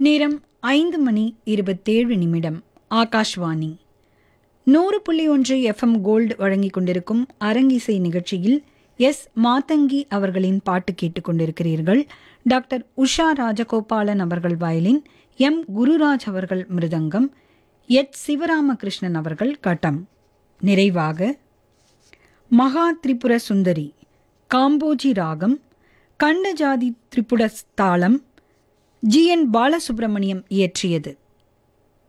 நேரம் ஐந்து மணி இருபத்தேழு நிமிடம் ஆகாஷ்வாணி நூறு புள்ளி ஒன்று எஃப்எம் கோல்டு வழங்கிக் கொண்டிருக்கும் அரங்கிசை நிகழ்ச்சியில் எஸ் மாதங்கி அவர்களின் பாட்டு கேட்டுக் கொண்டிருக்கிறீர்கள் டாக்டர் உஷா ராஜகோபாலன் அவர்கள் வயலின் எம் குருராஜ் அவர்கள் மிருதங்கம் எச் சிவராமகிருஷ்ணன் அவர்கள் கட்டம் நிறைவாக மகா திரிபுர சுந்தரி காம்போஜி ராகம் கண்டஜாதி திரிபுட தாளம் ஜி என் பாலசுப்ரமணியம் இயற்றியது